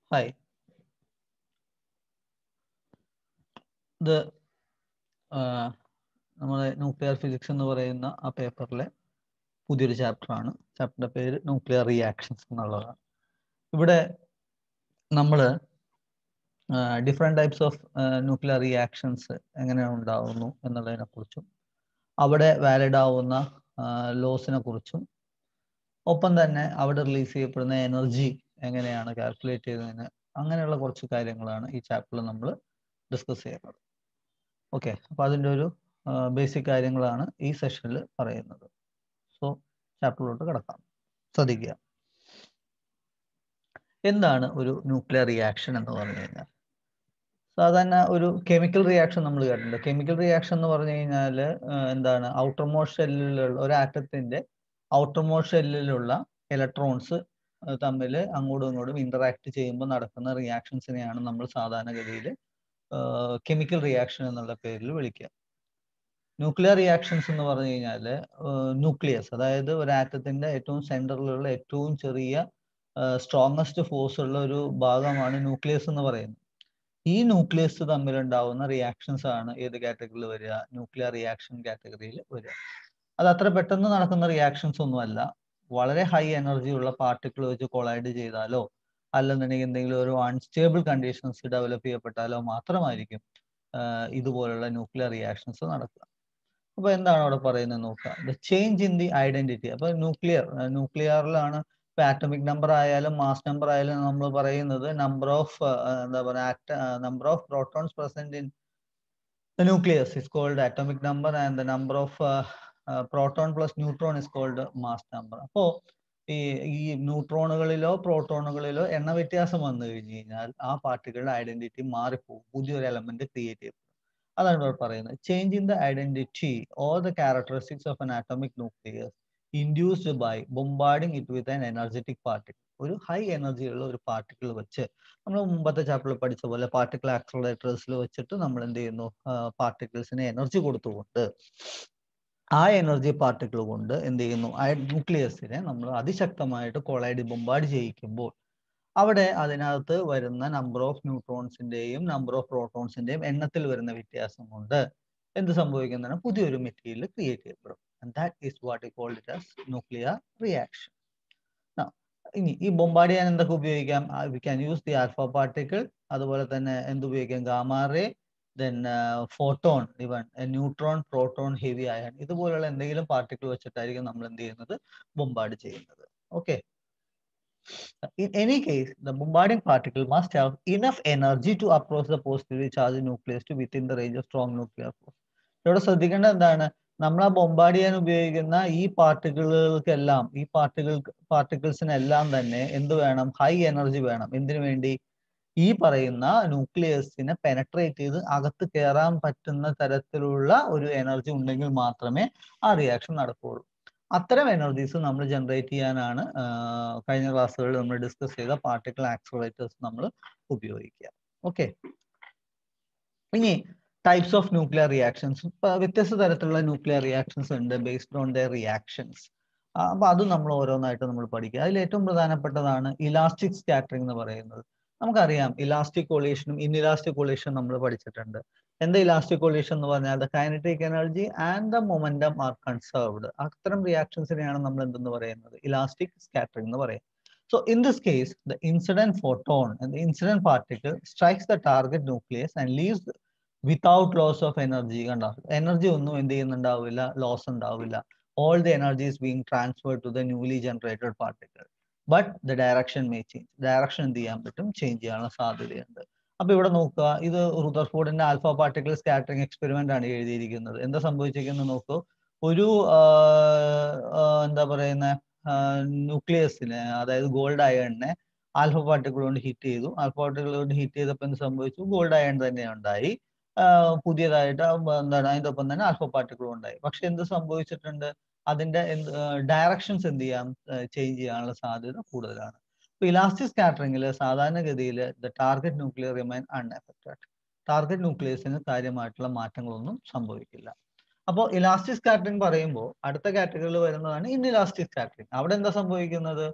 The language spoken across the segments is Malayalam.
ഹായ് ഇത് നമ്മുടെ ന്യൂക്ലിയർ ഫിസിക്സ് എന്ന് പറയുന്ന ആ പേപ്പറിലെ പുതിയൊരു ചാപ്റ്റർ ആണ് ചാപ്റ്ററിന്റെ പേര് ന്യൂക്ലിയർ റിയാക്ഷൻസ് എന്നുള്ളതാണ് ഇവിടെ നമ്മൾ different types of nuclear reactions എങ്ങനെ ഉണ്ടാവുന്നു എന്നുള്ളതിനെ കുറിച്ചും അവിടെ വാലിഡ് ആവുന്ന ലോസിനെ കുറിച്ചും ഒപ്പം തന്നെ അവിടെ റിലീസ് ചെയ്യപ്പെടുന്ന എനർജി എങ്ങനെയാണ് കാൽക്കുലേറ്റ് ചെയ്യുന്നതിന് അങ്ങനെയുള്ള കുറച്ച് കാര്യങ്ങളാണ് ഈ ചാപ്റ്ററിൽ നമ്മൾ ഡിസ്കസ് ചെയ്യുന്നത് ഓക്കെ അപ്പോൾ അതിൻ്റെ ഒരു ബേസിക് കാര്യങ്ങളാണ് ഈ സെഷനിൽ പറയുന്നത് സോ ചാപ്റ്ററിലോട്ട് കിടക്കാം ശ്രദ്ധിക്കുക എന്താണ് ഒരു ന്യൂക്ലിയർ റിയാക്ഷൻ എന്ന് പറഞ്ഞു കഴിഞ്ഞാൽ സാധാരണ ഒരു കെമിക്കൽ റിയാക്ഷൻ നമ്മൾ കേട്ടിട്ടുണ്ട് കെമിക്കൽ റിയാക്ഷൻ എന്ന് പറഞ്ഞു കഴിഞ്ഞാൽ എന്താണ് ഔട്ടർ മോസ്റ്റ് ഷെല്ലിലുള്ള ഒരു ആറ്റത്തിന്റെ ഔട്ടർ മോസ്റ്റ് ഷെല്ലിലുള്ള ഇലക്ട്രോൺസ് തമ്മിൽ അങ്ങോട്ടും ഇങ്ങോട്ടും ഇന്ററാക്ട് ചെയ്യുമ്പോൾ നടക്കുന്ന റിയാക്ഷൻസിനെയാണ് നമ്മൾ സാധാരണഗതിയിൽ കെമിക്കൽ റിയാക്ഷൻ എന്നുള്ള പേരിൽ വിളിക്കുക ന്യൂക്ലിയർ റിയാക്ഷൻസ് എന്ന് പറഞ്ഞു കഴിഞ്ഞാൽ ന്യൂക്ലിയസ് അതായത് ഒരു ആറ്റത്തിന്റെ ഏറ്റവും സെന്ററിലുള്ള ഏറ്റവും ചെറിയ സ്ട്രോങ്ങസ്റ്റ് ഫോഴ്സ് ഉള്ള ഒരു ഭാഗമാണ് ന്യൂക്ലിയസ് എന്ന് പറയുന്നത് ഈ ന്യൂക്ലിയസ് തമ്മിലുണ്ടാവുന്ന റിയാക്ഷൻസ് ആണ് ഏത് കാറ്റഗറിയിൽ വരിക ന്യൂക്ലിയർ റിയാക്ഷൻ കാറ്റഗറിയിൽ വരിക അത് അത്ര പെട്ടെന്ന് നടക്കുന്ന റിയാക്ഷൻസ് ഒന്നുമല്ല വളരെ ഹൈ എനർജി ഉള്ള പാർട്ടിക്കിൾ വെച്ച് കൊളൈഡ് ചെയ്താലോ അല്ലെന്നുണ്ടെങ്കിൽ എന്തെങ്കിലും ഒരു അൺസ്റ്റേബിൾ കണ്ടീഷൻസ് ഡെവലപ്പ് ചെയ്യപ്പെട്ടാലോ മാത്രമായിരിക്കും ഇതുപോലുള്ള ന്യൂക്ലിയർ റിയാക്ഷൻസ് നടക്കുക അപ്പൊ എന്താണ് അവിടെ പറയുന്നത് നോക്കുക the change in the identity അപ്പൊ ന്യൂക്ലിയർ ന്യൂക്ലിയറിലാണ് ഇപ്പൊ ആറ്റമിക് നമ്പർ ആയാലും മാസ് നമ്പർ ആയാലും നമ്മൾ പറയുന്നത് നമ്പർ ഓഫ് എന്താ പറയുക number of protons present in nucleus is called atomic number and the number of proton plus neutron is called mass number അപ്പോ ഈ ഈ ന്യൂട്രോണുകളിലോ പ്രോട്ടോണുകളിലോ എണ്ണ വ്യത്യാസം വന്നു കഴിഞ്ഞു കഴിഞ്ഞാൽ ആ പാർട്ടികളുടെ ഐഡന്റിറ്റി മാറിപ്പോകും പുതിയൊരു എലമെന്റ് ക്രിയേറ്റ് ചെയ്യും അതാണ് ഇവിടെ പറയുന്നത് change in the identity or the characteristics of an atomic nucleus induced by bombarding it with an energetic particle ഒരു ഹൈ എനർജി ഉള്ള ഒരു പാർട്ടിക്കിൾ വെച്ച് നമ്മൾ മുമ്പത്തെ ചാപ്റ്ററിൽ പഠിച്ച പോലെ പാർട്ടിക്കിൾ ആക്സലറേറ്റേഴ്സിൽ വെച്ചിട്ട് നമ്മൾ എന്ത് ചെയ്യുന്നു പാർട്ടിക്കിൾസിന് എനർജി കൊടുത്തുകൊണ്ട് ആ എനർജി പാർട്ടിക്കിൾ കൊണ്ട് എന്ത് ചെയ്യുന്നു ആ ന്യൂക്ലിയസിനെ നമ്മൾ അതിശക്തമായിട്ട് കൊളൈഡ് ബൊമ്പാർഡ് ചെയ്യിക്കുമ്പോൾ അവിടെ അതിനകത്ത് വരുന്ന നമ്പർ ഓഫ് ന്യൂട്രോൺസിന്റെയും നമ്പർ ഓഫ് പ്രോട്ടോൺസിന്റെയും എണ്ണത്തിൽ വരുന്ന വ്യത്യാസം കൊണ്ട് എന്ത് സംഭവിക്കുന്നതാണ് പുതിയൊരു മെറ്റീരിയൽ ക്രിയേറ്റ് ചെയ്യപ്പെടും and that is what we called it as nuclear reaction ഇനി ഈ ബൊമ്പാർഡ് ചെയ്യാൻ എന്തൊക്കെ ഉപയോഗിക്കാം we can use the alpha particle അതുപോലെ തന്നെ എന്ത് ഉപയോഗിക്കാം gamma ray then photon even neutron proton heavy ion ഇതുപോലുള്ള എന്തെങ്കിലും പാർട്ടിക്കിൾ വെച്ചിട്ടായിരിക്കും നമ്മൾ എന്ത് ചെയ്യുന്നത് ബൊമ്പാർഡ് ചെയ്യുന്നത് okay In any case, the bombarding particle must have enough energy to approach the positively charged nucleus to within the range of strong nuclear force. ഇവിടെ ശ്രദ്ധിക്കേണ്ടത് എന്താണ് നമ്മൾ ആ ബൊമ്പാർഡ് ചെയ്യാൻ ഉപയോഗിക്കുന്ന ഈ പാർട്ടിക്കിളുകൾക്കെല്ലാം ഈ പാർട്ടിക്കിൾ പാർട്ടിക്കിൾസിനെല്ലാം തന്നെ എന്ത് വേണം ഹൈ എനർജി വേണം എന്തിനു വേണ്ടി ഈ പറയുന്ന ന്യൂക്ലിയസിനെ പെനട്രേറ്റ് ചെയ്ത് അകത്ത് കയറാൻ പറ്റുന്ന തരത്തിലുള്ള ഒരു എനർജി ഉണ്ടെങ്കിൽ മാത്രമേ ആ റിയാക്ഷൻ നടക്കുകയുള്ളൂ അത്തരം എനർജീസ് നമ്മൾ ജനറേറ്റ് ചെയ്യാനാണ് കഴിഞ്ഞ ക്ലാസ്സുകളിൽ നമ്മൾ ഡിസ്കസ് ചെയ്ത പാർട്ടിക്കിൾ ആക്സലറേറ്റേഴ്സ് നമ്മൾ ഉപയോഗിക്കുക ഓക്കെ ഇനി ടൈപ്സ് ഓഫ് ന്യൂക്ലിയർ റിയാക്ഷൻസ് വ്യത്യസ്ത തരത്തിലുള്ള ന്യൂക്ലിയർ റിയാക്ഷൻസ് ഉണ്ട് ബേസ്ഡ് ഓൺ ദ റിയാക്ഷൻസ് അപ്പൊ അത് നമ്മൾ ഓരോന്നായിട്ട് നമ്മൾ പഠിക്കുക അതിൽ ഏറ്റവും പ്രധാനപ്പെട്ടതാണ് ഇലാസ്റ്റിക് സ്കാറ്ററിംഗ് എന്ന് പറയുന്നത് നമുക്കറിയാം ഇലാസ്റ്റിക് കൊളീഷനും ഇൻഇലാസ്റ്റിക് കൊളീഷനും നമ്മൾ പഠിച്ചിട്ടുണ്ട് എന്താ ഇലാസ്റ്റിക് കൊളീഷൻ എന്ന് പറഞ്ഞാൽ the kinetic energy and the momentum are conserved അത്തരം റിയാക്ഷൻസിനെയാണ് നമ്മൾ എന്തെന്ന് പറയുന്നത് ഇലാസ്റ്റിക് സ്കാറ്ററിംഗ് എന്ന് പറയും so in this case the incident photon the incident particle strikes the target nucleus and leaves without loss of energy കണ്ടോ എനർജി ഒന്നും എന്ത് ചെയ്യുന്നുണ്ടാവില്ല ലോസ് ഉണ്ടാവില്ല all the energy is being transferred to the newly generated particle but the direction may change direction എന്ത് ചെയ്യാൻ പറ്റും ചേഞ്ച് ചെയ്യാനുള്ള സാധ്യതയുണ്ട് അപ്പൊ ഇവിടെ നോക്കുക ഇത് റുദർഫോർഡിന്റെ ആൽഫ പാർട്ടിക്കിൾ സ്കാറ്ററിംഗ് എക്സ്പെരിമെന്റ് ആണ് എഴുതിയിരിക്കുന്നത് എന്താ സംഭവിച്ചിരിക്കുന്നത് നോക്കൂ ഒരു എന്താ പറയുന്ന ന്യൂക്ലിയസിനെ അതായത് ഗോൾഡ് അയണിനെ ആൽഫ പാർട്ടിക്കിൾ കൊണ്ട് ഹിറ്റ് ചെയ്തു ആൽഫ പാർട്ടിക്കിൾ കൊണ്ട് ഹിറ്റ് ചെയ്തപ്പോൾ എന്ത് സംഭവിച്ചു ഗോൾഡ് അയൺ തന്നെ ഉണ്ടായി പുതിയതായിട്ട് എന്താണ് അതിൻ്റെ ഒപ്പം തന്നെ ആൽഫ പാർട്ടിക്കിളും ഉണ്ടായി പക്ഷെ എന്ത് സംഭവിച്ചിട്ടുണ്ട് അതിന്റെ ഡയറക്ഷൻസ് എന്ത് ചെയ്യാം ചേഞ്ച് ചെയ്യാനുള്ള സാധ്യത കൂടുതലാണ് ഇപ്പൊ ഇലാസ്റ്റിക് സ്കാറ്ററിംഗിൽ സാധാരണഗതിയിൽ the target nuclear remain unaffected target ന്യൂക്ലിയസിന് കാര്യമായിട്ടുള്ള മാറ്റങ്ങളൊന്നും സംഭവിക്കില്ല അപ്പോൾ ഇലാസ്റ്റിക് സ്കാറ്ററിംഗ് പറയുമ്പോൾ അടുത്ത കാറ്റഗറിയിൽ വരുന്നതാണ് ഇൻഇലാസ്റ്റിക് സ്കാറ്ററിംഗ് അവിടെ എന്താ സംഭവിക്കുന്നത്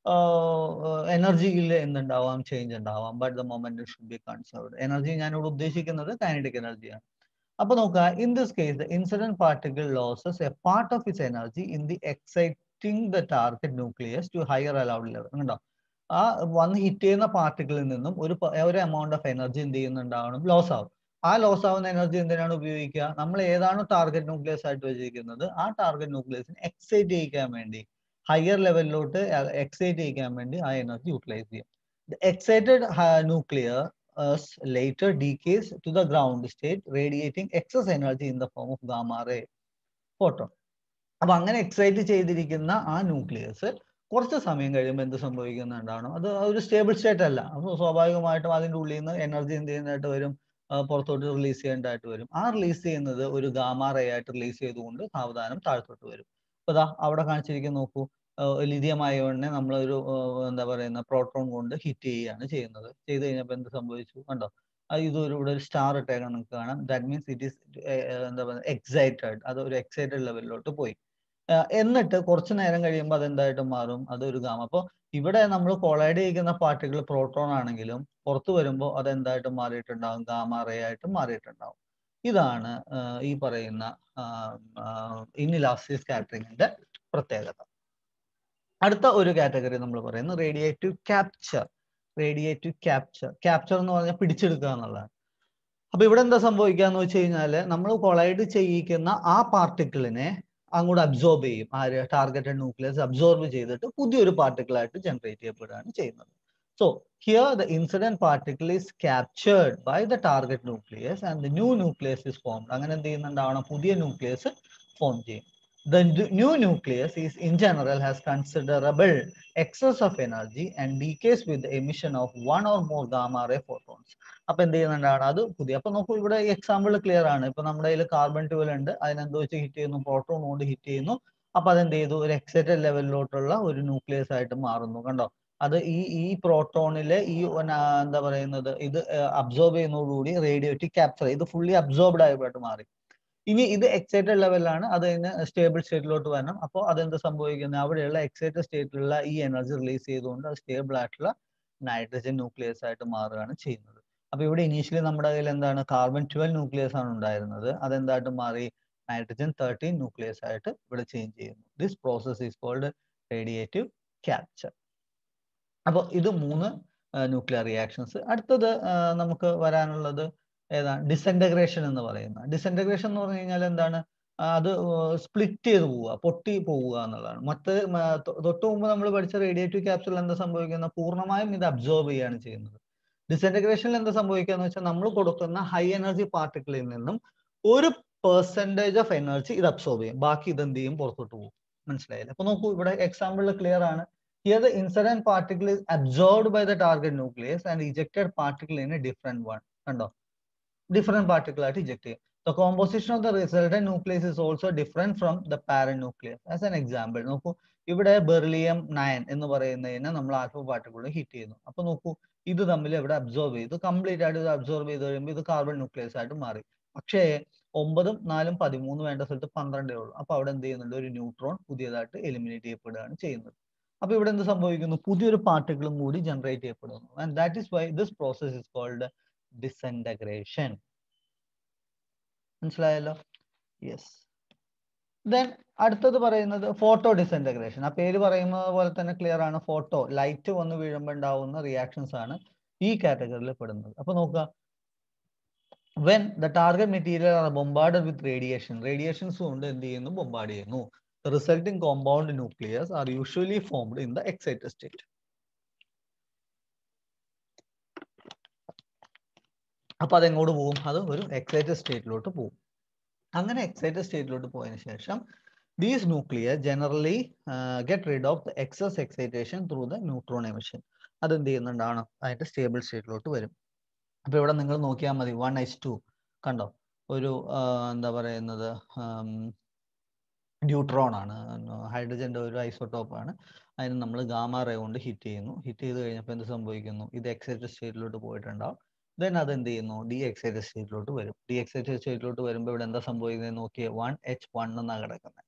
എനർജിയിൽ എന്തുണ്ടാവാം ചേഞ്ച് ഉണ്ടാവാം but the moment should be conserved energy ഞാനിവിടെ ഉദ്ദേശിക്കുന്നത് കൈനറ്റിക് എനർജിയാണ് അപ്പൊ നോക്കുക in this case the incident particle loses a part of its energy in the exciting the target nucleus to higher allowed level കണ്ടോ ആ വന്ന് ഹിറ്റ് ചെയ്യുന്ന പാർട്ടിക്കിളിൽ നിന്നും ഒരു ഒരു എമൗണ്ട് ഓഫ് എനർജി എന്ത് ചെയ്യുന്നുണ്ടാവണം ലോസ് ആവും ആ ലോസ് ആവുന്ന എനർജി എന്തിനാണ് ഉപയോഗിക്കുക നമ്മൾ ഏതാണോ ടാർഗറ്റ് ന്യൂക്ലിയസ് ആയിട്ട് വെച്ചിരിക്കുന്നത് ആ ടാർഗറ്റ് ന്യൂക്ലിയസിനെ എക്സൈറ്റ് ചെയ്യിക്കാൻ വേണ്ടി ഹയർ ലെവലിലോട്ട് എക്സൈറ്റ് ചെയ്യിക്കാൻ വേണ്ടി ആ എനർജി യൂട്ടിലൈസ് ചെയ്യും excited nuclear later decays to the ground state radiating excess energy in the form of gamma ray photon അപ്പൊ അങ്ങനെ എക്സൈറ്റ് ചെയ്തിരിക്കുന്ന ആ ന്യൂക്ലിയസ് കുറച്ച് സമയം കഴിയുമ്പോൾ എന്ത് സംഭവിക്കുന്നുണ്ടാവണം അത് ഒരു സ്റ്റേബിൾ സ്റ്റേറ്റ് അല്ല അപ്പോൾ സ്വാഭാവികമായിട്ടും അതിൻ്റെ ഉള്ളിൽ നിന്ന് എനർജി എന്ത് ചെയ്യുന്നതായിട്ട് വരും പുറത്തോട്ട് റിലീസ് ചെയ്യേണ്ടതായിട്ട് വരും ആ റിലീസ് ചെയ്യുന്നത് ഒരു ഗാമാ റേ ആയിട്ട് റിലീസ് ചെയ്തുകൊണ്ട് സാവധാനം താഴത്തോട്ട് വരും അപ്പൊ ഇതാ അവിടെ കാണിച്ചിരിക്കുന്ന നോക്കൂ ലിഥിയം അയോണിനെ നമ്മൾ ഒരു എന്താ പറയുന്ന പ്രോട്ടോൺ കൊണ്ട് ഹിറ്റ് ചെയ്യുകയാണ് ചെയ്യുന്നത് ചെയ്ത് കഴിഞ്ഞപ്പോൾ എന്ത് സംഭവിച്ചു കണ്ടോ ഇത് ഒരു ഇവിടെ ഒരു സ്റ്റാർ ഇട്ടേക്കാൻ നിങ്ങൾക്ക് കാണാം ദാറ്റ് മീൻസ് ഇറ്റ് ഈസ് എന്താ പറയുക എക്സൈറ്റഡ് അത് ഒരു എക്സൈറ്റഡ് ലെവലിലോട്ട് പോയി എന്നിട്ട് കുറച്ച് നേരം കഴിയുമ്പോൾ അതെന്തായിട്ട് മാറും അതൊരു ഗാമ അപ്പോൾ ഇവിടെ നമ്മൾ കൊളൈഡ് ചെയ്യിക്കുന്ന പാർട്ടിക്കിൾ പ്രോട്ടോൺ ആണെങ്കിലും പുറത്തു വരുമ്പോൾ അത് എന്തായിട്ട് മാറിയിട്ടുണ്ടാവും ഗാമ റേ ആയിട്ട് മാറിയിട്ടുണ്ടാവും ഇതാണ് ഈ പറയുന്ന ഇന്നിലാസ്റ്റിക് സ്കാറ്ററിങ്ങിന്റെ പ്രത്യേകത അടുത്ത ഒരു കാറ്റഗറി നമ്മൾ പറയുന്നത് radiative capture radiative capture capture എന്ന് പറഞ്ഞാൽ പിടിച്ചെടുക്കുക എന്നുള്ളതാണ് അപ്പൊ ഇവിടെ എന്താ സംഭവിക്കുക എന്ന് വെച്ച് കഴിഞ്ഞാല് നമ്മൾ കൊളൈഡ് ചെയ്യിക്കുന്ന ആ പാർട്ടിക്കിളിനെ അങ്ങോട്ട് അബ്സോർബ് ചെയ്യും ആ ടാർഗറ്റഡ് ന്യൂക്ലിയസ് അബ്സോർബ് ചെയ്തിട്ട് പുതിയൊരു പാർട്ടിക്കിൾ ആയിട്ട് ജനറേറ്റ് ചെയ്യപ്പെടുകയാണ് ചെയ്യുന്നത് so here the incident particle is captured by the target nucleus and the new nucleus is formed അങ്ങനെ എന്ത് ചെയ്യുന്നുണ്ടാവണം പുതിയ ന്യൂക്ലിയസ് ഫോം ചെയ്യും the new nucleus is in general has considerable excess of energy and decays with the emission of one or more gamma ray photons അപ്പൊ എന്ത് ചെയ്യുന്നുണ്ടാണ് അത് പുതിയ അപ്പൊ നോക്കൂ ഇവിടെ എക്സാമ്പിൾ ക്ലിയർ ആണ് ഇപ്പൊ നമ്മുടെ കയ്യിൽ കാർബൺ ട്വൽ ഉണ്ട് അതിനെന്തോ വെച്ച് ഹിറ്റ് ചെയ്യുന്നു പ്രോട്ടോൺ കൊണ്ട് ഹിറ്റ് ചെയ്യുന്നു അപ്പൊ അതെന്ത് ചെയ്തു ഒരു എക്സൈറ്റഡ് ലെവലിലോട്ടുള്ള ഒരു ന്യൂക്ലിയസ് ആയിട്ട് മാറുന്നു കണ്ടോ അത് ഈ ഈ പ്രോട്ടോണിലെ ഈ എന്താ പറയുന്നത് ഇത് അബ്സോർബ് ചെയ്യുന്നതോടുകൂടി റേഡിയോറ്റീവ് ക്യാപ്ചർ ഇത് ഫുള്ളി അബ്സോർബ്ഡ് ആയിട്ട് മാറി ഇനി ഇത് എക്സൈറ്റഡ് ലെവലിലാണ് അത് കഴിഞ്ഞ് സ്റ്റേബിൾ സ്റ്റേറ്റിലോട്ട് വരണം അപ്പോൾ അതെന്ത് സംഭവിക്കുന്നത് അവിടെയുള്ള എക്സൈറ്റഡ് സ്റ്റേറ്റിലുള്ള ഈ എനർജി റിലീസ് ചെയ്തുകൊണ്ട് അത് സ്റ്റേബിൾ ആയിട്ടുള്ള നൈട്രജൻ ന്യൂക്ലിയസ് ആയിട്ട് മാറുകയാണ് ചെയ്യുന്നത് അപ്പൊ ഇവിടെ ഇനീഷ്യലി നമ്മുടെ കയ്യിൽ എന്താണ് കാർബൺ ട്വൽവ് ന്യൂക്ലിയസ് ആണ് ഉണ്ടായിരുന്നത് അതെന്തായിട്ട് മാറി നൈട്രജൻ തേർട്ടീൻ ന്യൂക്ലിയസ് ആയിട്ട് ഇവിടെ ചേഞ്ച് ചെയ്യുന്നു this process is called radiative capture അപ്പോൾ ഇത് മൂന്ന് ന്യൂക്ലിയർ റിയാക്ഷൻസ് അടുത്തത് നമുക്ക് വരാനുള്ളത് ഏതാണ് ഡിസൻറ്റഗ്രേഷൻ എന്ന് പറയുന്ന ഡിസൻറ്റഗ്രേഷൻ എന്ന് പറഞ്ഞു കഴിഞ്ഞാൽ എന്താണ് അത് സ്പ്ലിറ്റ് ചെയ്ത് പോവുക പൊട്ടി പോവുക എന്നുള്ളതാണ് മറ്റ് തൊട്ട് മുമ്പ് നമ്മൾ പഠിച്ച റേഡിയേറ്റീവ് ക്യാപ്സുകൾ എന്താ സംഭവിക്കുന്നത് പൂർണ്ണമായും ഇത് അബ്സോർബ് ചെയ്യുകയാണ് ചെയ്യുന്നത് ഡിസൻറ്റഗ്രേഷനിൽ എന്താ സംഭവിക്കുക എന്ന് വെച്ചാൽ നമ്മൾ കൊടുക്കുന്ന ഹൈ എനർജി പാർട്ടിക്കിളിൽ നിന്നും ഒരു പെർസെൻറ്റേജ് ഓഫ് എനർജി ഇത് അബ്സോർബ് ചെയ്യും ബാക്കി ഇത് എന്ത് ചെയ്യും പുറത്തോട്ട് പോകും മനസ്സിലായില്ലേ അപ്പൊ നോക്കൂ ഇവിടെ എക്സാമ്പിളിൽ ക്ലിയർ ആണ് here the incident particle is absorbed by the target nucleus and ejected particle in a different one കണ്ടോ different particle ആയിട്ട് eject ചെയ്യും the composition of the resultant nucleus is also different from the parent nucleus as an example നോക്കൂ ഇവിടെ ബെർലിയം നയൻ എന്ന് പറയുന്നതിനെ നമ്മൾ ആൽഫ പാർട്ടിക്കിൾ ഹിറ്റ് ചെയ്യുന്നു അപ്പൊ നോക്കൂ ഇത് തമ്മിൽ ഇവിടെ അബ്സോർബ് ചെയ്തു കംപ്ലീറ്റ് ആയിട്ട് ഇത് അബ്സോർബ് ചെയ്ത് കഴിയുമ്പോൾ ഇത് കാർബൺ ന്യൂക്ലിയസ് ആയിട്ട് മാറി പക്ഷേ ഒമ്പതും നാലും പതിമൂന്ന് വേണ്ട സ്ഥലത്ത് പന്ത്രണ്ടേ ഉള്ളൂ അപ്പൊ അവിടെ എന്ത് ചെയ്യുന്നുണ്ട് ഒരു ന്യൂട്രോൺ പുതിയതായിട്ട് എലിമിനേറ്റ് ചെയ്യപ്പെടുകയാണ് ചെയ്യുന്നത് അപ്പൊ ഇവിടെ എന്ത് സംഭവിക്കുന്നു പുതിയൊരു പാർട്ടിക്കിളും കൂടി ജനറേറ്റ് ചെയ്യപ്പെടുന്നു and that is why this process is called disintegration മനസ്സിലായല്ലോ യെസ് ദെൻ അടുത്തത് പറയുന്നത് ഫോട്ടോ ഡിസൻറ്റഗ്രേഷൻ ആ പേര് പറയുന്നത് പോലെ തന്നെ ക്ലിയർ ആണ് ഫോട്ടോ ലൈറ്റ് വന്ന് വീഴുമ്പോൾ ഉണ്ടാവുന്ന റിയാക്ഷൻസ് ആണ് ഈ കാറ്റഗറിയിൽ പെടുന്നത് അപ്പൊ നോക്കുക when the target material are bombard with radiation radiations കൊണ്ട് എന്ത് ചെയ്യുന്നു ബൊമ്പാർഡ് ചെയ്യുന്നു resulting compound nucleus are usually formed in the excited state അപ്പൊ അതെങ്ങോട്ട് പോകും അത് ഒരു എക്സൈറ്റഡ് സ്റ്റേറ്റിലോട്ട് പോകും അങ്ങനെ എക്സൈറ്റഡ് സ്റ്റേറ്റിലോട്ട് പോയതിനു ശേഷം these nuclear generally get rid of the excess excitation through the neutron emission അത് എന്ത് ചെയ്യുന്നുണ്ടാണ് അതിന്റെ സ്റ്റേബിൾ സ്റ്റേറ്റിലോട്ട് വരും അപ്പൊ ഇവിടെ നിങ്ങൾ നോക്കിയാൽ മതി വൺ എച്ച് ടു കണ്ടോ ഒരു എന്താ പറയുന്നത് ന്യൂട്രോൺ ആണ് ഹൈഡ്രജന്റെ ഒരു ഐസോട്ടോപ്പ് ആണ് അതിന് നമ്മൾ ഗാമ റേ കൊണ്ട് ഹിറ്റ് ചെയ്യുന്നു ഹിറ്റ് ചെയ്ത് കഴിഞ്ഞപ്പോൾ എന്ത് സംഭവിക്കുന്നു ഇത് എക്സൈറ്റഡ് സ്റ്റേറ്റിലോട്ട് പോയിട്ടുണ്ടാവും ദെൻ അത് എന്ത് ചെയ്യുന്നു ഡി എക്സൈറ്റഡ് സ്റ്റേറ്റിലോട്ട് വരും ഡി എക്സൈറ്റഡ് സ്റ്റേറ്റിലോട്ട് വരുമ്പോൾ ഇവിടെ എന്താ സംഭവിക്കുന്നത് നോക്കിയേ വൺ എച്ച് വൺ എന്നാണ് കിടക്കുന്നത്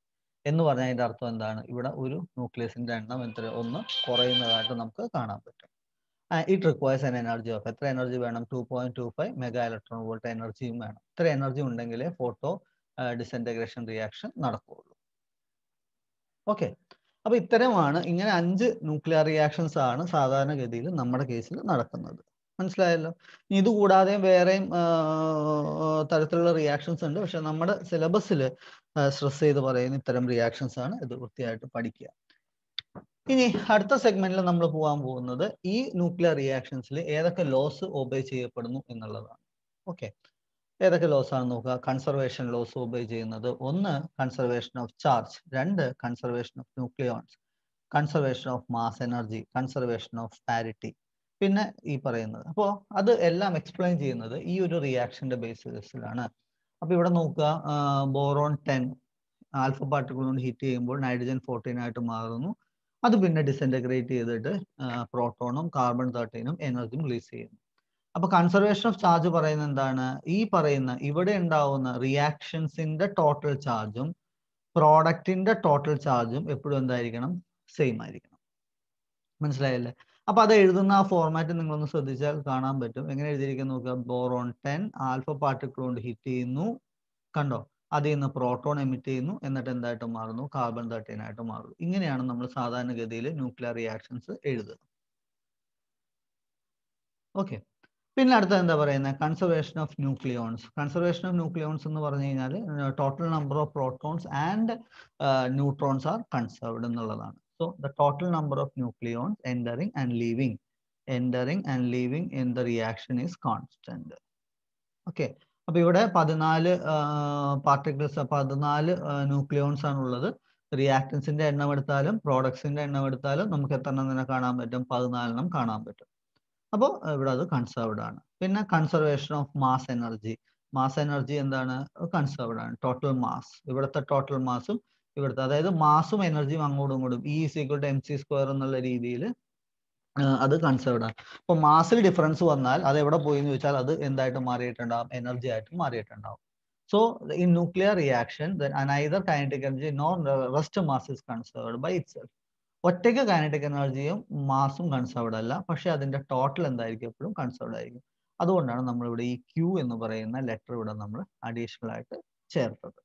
എന്ന് പറഞ്ഞാൽ അതിന്റെ അർത്ഥം എന്താണ് ഇവിടെ ഒരു ന്യൂക്ലിയസിന്റെ എണ്ണം എത്ര ഒന്ന് കുറയുന്നതായിട്ട് നമുക്ക് കാണാൻ പറ്റും it requires an energy of എത്ര എനർജി വേണം two point two five mega electron volt എനർജിയും വേണം ഇത്ര എനർജി ഉണ്ടെങ്കിലേ ഫോട്ടോ ഡിസൻറ്റഗ്രേഷൻ റിയാക്ഷൻ നടക്കുകയുള്ളൂ ഓക്കെ അപ്പൊ ഇത്തരമാണ് ഇങ്ങനെ അഞ്ച് ന്യൂക്ലിയർ റിയാക്ഷൻസ് ആണ് സാധാരണഗതിയിൽ നമ്മുടെ കേസിൽ നടക്കുന്നത് മനസ്സിലായല്ലോ ഇനി ഇത് കൂടാതെ വേറെയും തരത്തിലുള്ള റിയാക്ഷൻസ് ഉണ്ട് പക്ഷെ നമ്മുടെ സിലബസിൽ സ്ട്രെസ് ചെയ്ത് പറയുന്ന ഇത്തരം റിയാക്ഷൻസ് ആണ് ഇത് വൃത്തിയായിട്ട് പഠിക്കുക ഇനി അടുത്ത സെഗ്മെന്റിൽ നമ്മൾ പോകാൻ പോകുന്നത് ഈ ന്യൂക്ലിയർ റിയാക്ഷൻസിൽ ഏതൊക്കെ ലോസ് ഒബേ ചെയ്യപ്പെടുന്നു എന്നുള്ളതാണ് ഓക്കെ ഏതൊക്കെ ലോസ് ആണ് നോക്കുക കൺസർവേഷൻ ലോസ് ഒബേ ചെയ്യുന്നത് ഒന്ന് കൺസർവേഷൻ ഓഫ് ചാർജ് രണ്ട് conservation of nucleons conservation of mass energy conservation of parity പിന്നെ ഈ പറയുന്നത് അപ്പോൾ അത് എല്ലാം എക്സ്പ്ലെയിൻ ചെയ്യുന്നത് ഈ ഒരു റിയാക്ഷന്റെ ബേസിസിലാണ് അപ്പൊ ഇവിടെ നോക്കുക ബോറോൺ ടെൻ ആൽഫ പാർട്ടിക്കിൾ കൊണ്ട് ഹീറ്റ് ചെയ്യുമ്പോൾ നൈട്രജൻ ഫോർട്ടീൻ ആയിട്ട് മാറുന്നു അത് പിന്നെ ഡിസൻറ്റഗ്രേറ്റ് ചെയ്തിട്ട് പ്രോട്ടോണും കാർബൺ തേർട്ടീനും എനർജിയും റിലീസ് ചെയ്യുന്നു അപ്പൊ കൺസർവേഷൻ ഓഫ് ചാർജ് പറയുന്നത് എന്താണ് ഈ പറയുന്ന ഇവിടെ ഉണ്ടാവുന്ന റിയാക്ഷൻസിന്റെ ടോട്ടൽ ചാർജും പ്രോഡക്റ്റിന്റെ ടോട്ടൽ ചാർജും എപ്പോഴും എന്തായിരിക്കണം സെയിം ആയിരിക്കണം മനസ്സിലായല്ലേ അപ്പൊ അത് എഴുതുന്ന ആ ഫോർമാറ്റ് നിങ്ങളൊന്ന് ശ്രദ്ധിച്ചാൽ കാണാൻ പറ്റും എങ്ങനെ എഴുതിയിരിക്കുന്നു നോക്കുക ബോറോൺ ടെൻ ആൽഫ പാർട്ടിക്കിൾ കൊണ്ട് ഹിറ്റ് ചെയ്യുന്നു കണ്ടോ അതിൽ നിന്ന് പ്രോട്ടോൺ എമിറ്റ് ചെയ്യുന്നു എന്നിട്ട് എന്തായിട്ട് മാറുന്നു കാർബൺ തേർട്ടീൻ ആയിട്ട് മാറുന്നു ഇങ്ങനെയാണ് നമ്മൾ സാധാരണഗതിയിൽ ന്യൂക്ലിയർ റിയാക്ഷൻസ് എഴുതുക ഓക്കെ പിന്നെ അടുത്ത എന്താ പറയുന്നത് conservation of nucleons conservation of nucleons എന്ന് പറഞ്ഞു കഴിഞ്ഞാൽ total number of protons and neutrons are conserved എന്നുള്ളതാണ് so the total number of nucleons entering and leaving entering and leaving in the reaction is constant okay അപ്പൊ ഇവിടെ പതിനാല് പാർട്ടിക്കിൾസ് പതിനാല് ന്യൂക്ലിയോൺസ് ആണ് ഉള്ളത് റിയാക്ടൻസിന്റെ എണ്ണം എടുത്താലും പ്രോഡക്ട്സിന്റെ എണ്ണം എടുത്താലും നമുക്ക് എത്ര എണ്ണം തന്നെ കാണാൻ പറ്റും പതിനാലെണ്ണം കാണാൻ പറ്റും അപ്പോൾ ഇവിടെ അത് കൺസർവ്ഡ് ആണ് പിന്നെ conservation of mass energy mass energy എന്താണ് കൺസർവ്ഡ് ആണ് ടോട്ടൽ മാസ് ഇവിടുത്തെ ടോട്ടൽ മാസും ഇവിടുത്തെ അതായത് മാസും എനർജിയും അങ്ങോട്ടും ഇങ്ങോട്ടും E equal to m c square എന്നുള്ള രീതിയിൽ അത് കൺസേർഡ് ആണ് അപ്പൊ മാസിൽ ഡിഫറൻസ് വന്നാൽ അത് എവിടെ പോയി എന്ന് ചോദിച്ചാൽ അത് എന്തായിട്ട് മാറിയിട്ടുണ്ടാവും എനർജി ആയിട്ട് മാറിയിട്ടുണ്ടാവും so in nuclear reaction neither kinetic energy nor rest mass is conserved by itself ഒറ്റയ്ക്ക് കൈനറ്റിക് എനർജിയും മാസും കൺസേർഡ് അല്ല പക്ഷെ അതിന്റെ ടോട്ടൽ എന്തായിരിക്കും എപ്പോഴും കൺസേർഡ് ആയിരിക്കും അതുകൊണ്ടാണ് നമ്മൾ ഇവിടെ ഈ ക്യൂ എന്ന് പറയുന്ന ലെറ്റർ ഇവിടെ നമ്മൾ അഡീഷണൽ ആയിട്ട് ചേർത്തത്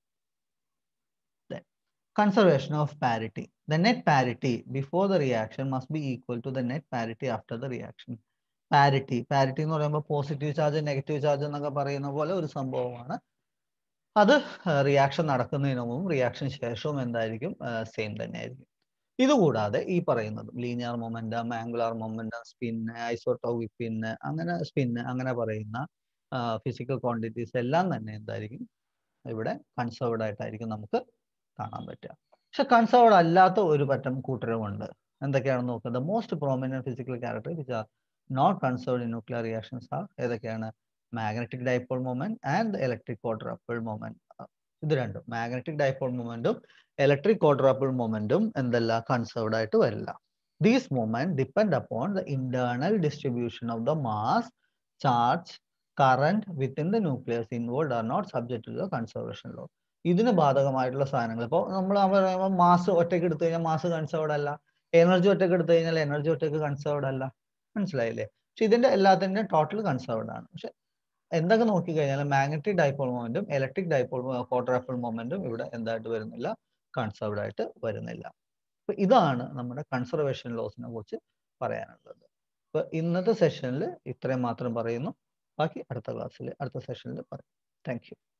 conservation of parity. The net parity before the reaction must be equal to the net parity after the reaction. Parity parity എന്ന് പറയുമ്പോൾ പോസിറ്റീവ് ചാർജ് നെഗറ്റീവ് ചാർജ് എന്നൊക്കെ പറയുന്ന പോലെ ഒരു സംഭവമാണ് അത് റിയാക്ഷൻ നടക്കുന്നതിന് മുമ്പും റിയാക്ഷൻ ശേഷവും എന്തായിരിക്കും സെയിം തന്നെ ആയിരിക്കും ഇതുകൂടാതെ ഈ പറയുന്നത് linear momentum angular momentum spin isotopic spin അങ്ങനെ സ്പിന്ന് അങ്ങനെ പറയുന്ന ഫിസിക്കൽ ക്വാണ്ടിറ്റീസ് എല്ലാം തന്നെ എന്തായിരിക്കും ഇവിടെ കൺസേർവ്ഡ് ആയിട്ടായിരിക്കും നമുക്ക് കാണാൻ പറ്റുക പക്ഷെ കൺസേർവ്ഡ് അല്ലാത്ത ഒരു പറ്റം കൂട്ടരുമുണ്ട് എന്തൊക്കെയാണെന്ന് നോക്കുക the most prominent physical character which are not conserved in nuclear reactions are ഏതൊക്കെയാണ് magnetic dipole moment and electric quadrupole moment ഇത് രണ്ടും മാഗ്നറ്റിക് ഡൈപോൾ മൊമെന്റും ഇലക്ട്രിക് ക്വാഡ്രാപ്പിൾ മൊമെന്റും എന്തല്ല കൺസേർവ്ഡ് ആയിട്ട് വരില്ല these moment depend upon the internal distribution of the mass charge current within the nucleus involved are not subject to the conservation law ഇതിന് ബാധകമായിട്ടുള്ള സാധനങ്ങൾ ഇപ്പോൾ നമ്മൾ പറയുമ്പോൾ മാസ് ഒറ്റയ്ക്ക് എടുത്തു കഴിഞ്ഞാൽ മാസ് കൺസേർവ്ഡ് അല്ല എനർജി ഒറ്റയ്ക്ക് എടുത്തു കഴിഞ്ഞാൽ എനർജി ഒറ്റയ്ക്ക് കൺസേർവ്ഡ് അല്ല മനസ്സിലായില്ലേ പക്ഷെ ഇതിന്റെ എല്ലാത്തിൻ്റെയും ടോട്ടൽ കൺസേർവ്ഡ് ആണ് പക്ഷെ എന്തൊക്കെ നോക്കി കഴിഞ്ഞാൽ മാഗ്നറ്റിക് ഡൈപോൾ മൊമെന്റും ഇലക്ട്രിക് ഡൈപോൾ ക്വാഡ്രാപ്പിൾ മൊമെന്റും ഇവിടെ എന്തായിട്ട് വരുന്നില്ല കൺസേർവ്ഡ് ആയിട്ട് വരുന്നില്ല അപ്പൊ ഇതാണ് നമ്മുടെ കൺസർവേഷൻ ലോസിനെ കുറിച്ച് പറയാനുള്ളത് അപ്പൊ ഇന്നത്തെ സെഷനിൽ ഇത്രയും മാത്രം പറയുന്നു ബാക്കി അടുത്ത ക്ലാസ്സിൽ അടുത്ത സെഷനിൽ പറയും താങ്ക് യു